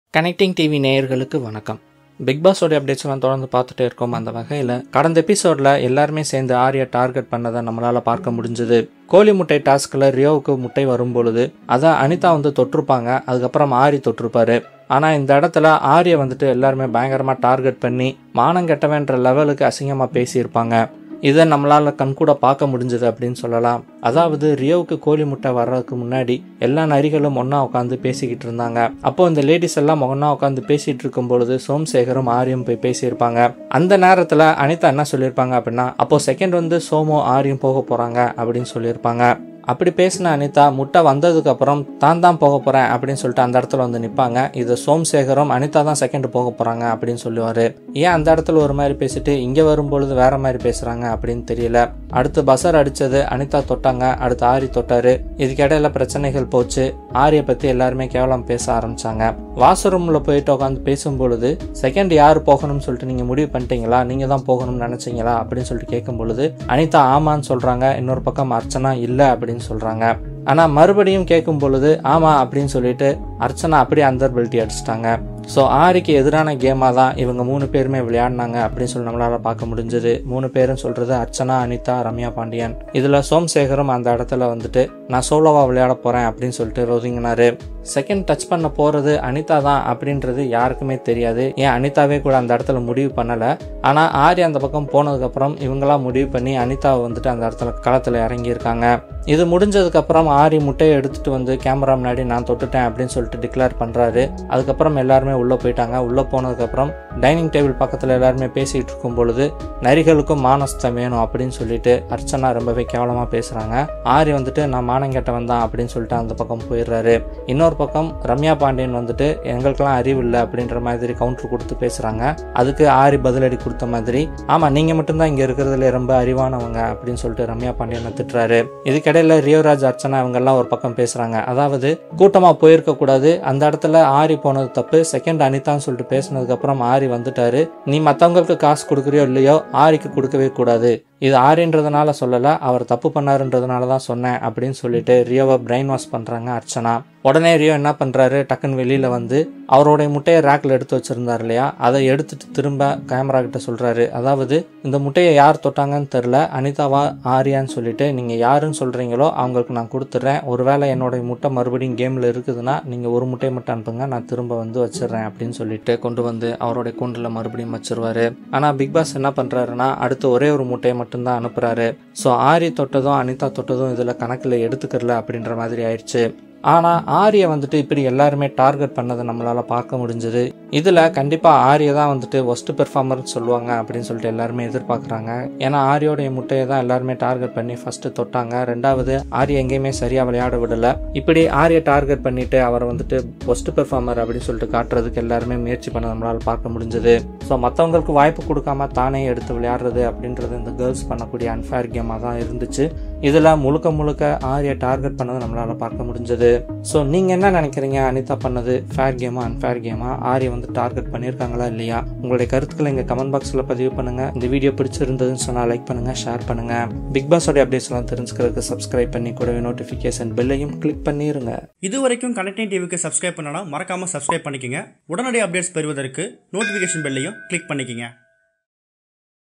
connecting TV நேயர்களுக்கு வணக்கம் big பாஸோட updates எல்லாம் தொடர்ந்து பார்த்துட்டே இருக்கோம் அந்த வகையில் கடந்த எபிசோடில் எல்லாருமே சேர்ந்து ஆரியா டார்கெட் பண்ணதை நம்மளால் பார்க்க முடிஞ்சது கோழி முட்டை டாஸ்கில் ரியோவுக்கு முட்டை வரும் பொழுது அதை அனிதா வந்து தொட்டிருப்பாங்க அதுக்கப்புறம் ஆரி தொட்டிருப்பாரு ஆனால் இந்த இடத்துல ஆரியை வந்துட்டு எல்லாருமே பயங்கரமாக டார்கெட் பண்ணி மானம் கெட்டவன்ற லெவலுக்கு அசிங்கமாக பேசியிருப்பாங்க இதை நம்மளால் கண்கூட பார்க்க முடிஞ்சது அப்படின்னு சொல்லலாம் அதாவது ரியோவுக்கு கோழி முட்டை வர்றதுக்கு முன்னாடி எல்லா நரிகளும் ஒன்றா உட்காந்து பேசிக்கிட்டு இருந்தாங்க அப்போ இந்த லேடிஸ் எல்லாம் ஒன்றா உட்காந்து பேசிட்டு இருக்கும் பொழுது சோம்சேகரும் ஆரியும் போய் பேசியிருப்பாங்க அந்த நேரத்தில் அனிதா என்ன சொல்லியிருப்பாங்க அப்படின்னா அப்போ செகண்ட் வந்து சோமோ ஆரியும் போக போகிறாங்க அப்படின்னு சொல்லியிருப்பாங்க அப்படி பேசின அனிதா முட்டை வந்ததுக்கு அப்புறம் தான் தான் போக போறேன் அப்படின்னு சொல்லிட்டு அந்த இடத்துல வந்து நிற்பாங்க இது சோம்சேகரும் அனிதா தான் செகண்ட் போக போறாங்க அப்படின்னு சொல்லுவாரு ஏன் அந்த இடத்துல ஒரு மாதிரி பேசிட்டு இங்க வரும்பொழுது வேற மாதிரி பேசுறாங்க அப்படின்னு தெரியல அடுத்து பசர் அடிச்சது அனிதா தொட்டாங்க அடுத்து ஆரி தொட்டாரு இதுக்கு இடையில பிரச்சனைகள் போச்சு ஆரியை பத்தி எல்லாருமே கேவலம் பேச ஆரம்பிச்சாங்க வாஷ்ரூம்ல போயிட்டு உட்காந்து பேசும்பொழுது செகண்ட் யார் போகணும்னு சொல்லிட்டு நீங்க முடிவு பண்ணிட்டீங்களா நீங்க தான் போகணும்னு நினைச்சீங்களா அப்படின்னு சொல்லிட்டு கேட்கும் பொழுது அனிதா ஆமான்னு சொல்றாங்க இன்னொரு பக்கம் அர்ச்சனா இல்லை அப்படின்னு சொல்றாங்க ஆனா மறுபடியும் கேட்கும் பொழுது ஆமா அப்படின்னு சொல்லிட்டு அர்ச்சனா அப்படியே அந்தர் பெல்ட்டி அடிச்சிட்டாங்க ஸோ ஆரிக்கு எதிரான கேமாக தான் இவங்க மூணு பேருமே விளையாடினாங்க அப்படின்னு சொல்லி நம்மளால பார்க்க முடிஞ்சது மூணு பேரும் சொல்றது அர்ச்சனா அனிதா ரம்யா பாண்டியன் இதுல சோம்சேகரும் அந்த இடத்துல வந்துட்டு நான் சோலோவா விளையாட போறேன் அப்படின்னு சொல்லிட்டு ஒதுங்கினாரு செகண்ட் டச் பண்ண போறது அனிதா தான் அப்படின்றது யாருக்குமே தெரியாது ஏன் அனிதாவே கூட அந்த இடத்துல முடிவு பண்ணல ஆனா ஆரி அந்த பக்கம் போனதுக்கு அப்புறம் இவங்களா முடிவு பண்ணி அனிதாவை வந்துட்டு அந்த இடத்துல களத்துல இறங்கியிருக்காங்க இது முடிஞ்சதுக்கு அப்புறம் ஆரி முட்டையை எடுத்துட்டு வந்து கேமரா முன்னாடி நான் தொட்டுட்டேன் அப்படின்னு சொல்லிட்டு டிக்ளேர் பண்றாரு அதுக்கப்புறம் எல்லாருமே உள்ள போயிட்டாங்க உள்ள போனதுக்கு அப்புறம் டைனிங் டேபிள் பக்கத்துல எல்லாருமே பேசிட்டு இருக்கும் பொழுது நரிகளுக்கும் மானஸ்தம் வேணும் அப்படின்னு சொல்லிட்டு அர்ச்சனா ரொம்பவே கேவலமா பேசுறாங்க ஆரி வந்துட்டு நான் மானங்கெட்டவன் தான் அப்படின்னு சொல்லிட்டு அந்த பக்கம் போயிடுறாரு இன்னொரு பக்கம் ரம்யா பாண்டியன் வந்துட்டு எங்களுக்கெல்லாம் அறிவு இல்லை அப்படின்ற மாதிரி கவுண்டர் கொடுத்து பேசுறாங்க அதுக்கு ஆரி பதிலடி கொடுத்த மாதிரி ஆமா நீங்க மட்டும்தான் இங்க இருக்கிறதுல ரொம்ப அறிவானவங்க அப்படின்னு சொல்லிட்டு ரம்யா பாண்டியனை திட்டுறாரு இதுக்கிடையில ரியோராஜ் அர்ச்சனா இவங்க எல்லாம் ஒரு பக்கம் பேசுறாங்க அதாவது கூட்டமா போயிருக்க கூடாது அந்த இடத்துல ஆரி போனது தப்பு செகண்ட் அனிதான்னு சொல்லிட்டு பேசினதுக்கு அப்புறம் ஆரி வந்துட்டாரு நீ மத்தவங்களுக்கு காசு கொடுக்குறியோ இல்லையோ ஆரிக்கு கொடுக்கவே கூடாது இது ஆரின்றதுனால சொல்லல அவர் தப்பு பண்ணாருன்றதுனால தான் சொன்னேன் அப்படின்னு சொல்லிட்டு ரியோவை பிரெயின் வாஷ் பண்றாங்க அர்ச்சனா உடனே ரியோ என்ன பண்றாரு டக்குன்னு வெளியில வந்து அவருடைய முட்டையை ரேக்ல எடுத்து வச்சிருந்தார் இல்லையா அதை எடுத்துட்டு திரும்ப கேமரா கிட்ட சொல்றாரு அதாவது இந்த முட்டையை யார் தொட்டாங்கன்னு தெரில அனிதாவா ஆரியான்னு சொல்லிட்டு நீங்க யாருன்னு சொல்றீங்களோ அவங்களுக்கு நான் கொடுத்துட்றேன் ஒருவேளை என்னோட முட்டை மறுபடியும் கேம்ல இருக்குதுன்னா நீங்க ஒரு முட்டையை மட்டும் அனுப்புங்க நான் திரும்ப வந்து வச்சிடுறேன் அப்படின்னு சொல்லிட்டு கொண்டு வந்து அவருடைய கூண்டில் மறுபடியும் வச்சிருவாரு ஆனா பிக் பாஸ் என்ன பண்றாருன்னா அடுத்து ஒரே ஒரு முட்டையை மட்டும்தான் அனுப்புறாரு ஸோ ஆரி தொட்டதும் அனிதா தொட்டதும் இதுல கணக்குல எடுத்துக்கறல அப்படின்ற மாதிரி ஆயிடுச்சு ஆனா ஆரிய வந்துட்டு இப்படி எல்லாருமே டார்கெட் பண்ணதை நம்மளால பார்க்க முடிஞ்சது இதுல கண்டிப்பா ஆரிய தான் வந்துட்டு ஒஸ்ட் பெர்ஃபார்மர்னு சொல்லுவாங்க அப்படின்னு சொல்லிட்டு எல்லாருமே எதிர்பார்க்கறாங்க ஏன்னா ஆரியோடைய முட்டையை தான் எல்லாருமே டார்கெட் பண்ணி ஃபர்ஸ்ட் தொட்டாங்க ரெண்டாவது ஆரிய எங்கேயுமே சரியா விளையாட விடல இப்படி ஆரிய டார்கெட் பண்ணிட்டு அவரை வந்துட்டு ஒஸ்ட் பெர்ஃபார்மர் அப்படின்னு சொல்லிட்டு காட்டுறதுக்கு எல்லாருமே முயற்சி பண்ண நம்மளால பார்க்க முடிஞ்சது ஸோ மற்றவங்களுக்கு வாய்ப்பு கொடுக்காம தானே எடுத்து விளையாடுறது அப்படின்றது இந்த கேர்ள்ஸ் பண்ணக்கூடிய அன்ஃபேர் கேமாக தான் இருந்துச்சு இதுல முழுக்க முழுக்க ஆரிய டார்கெட் பண்ணதை நம்மளால பார்க்க முடிஞ்சது ஸோ நீங்கள் என்ன நினைக்கிறீங்க அனிதா பண்ணது ஃபேர் கேமா அன்ஃபேர் கேமா ஆரி வந்து டார்கெட் பண்ணியிருக்காங்களா இல்லையா உங்களுடைய கருத்துக்களை எங்கள் கமெண்ட் பாக்ஸில் பதிவு பண்ணுங்க இந்த வீடியோ பிடிச்சிருந்ததுன்னு சொன்னால் லைக் பண்ணுங்க ஷேர் பண்ணுங்க பிக் பாஸோட அப்டேட்ஸ் எல்லாம் தெரிஞ்சுக்கிறதுக்கு சப்ஸ்கிரைப் பண்ணி கூடவே நோட்டிஃபிகேஷன் பெல்லையும் கிளிக் பண்ணிருங்க இது வரைக்கும் கனெக்டிங் டிவிக்கு சப்ஸ்கிரைப் பண்ணனா மறக்காம சப்ஸ்கிரைப் பண்ணிக்கங்க உடனடி அப்டேட்ஸ் பெறுவதற்கு நோட்டிஃபிகேஷன் பெல்லையும் கிளிக் பண்ணிக்கங்க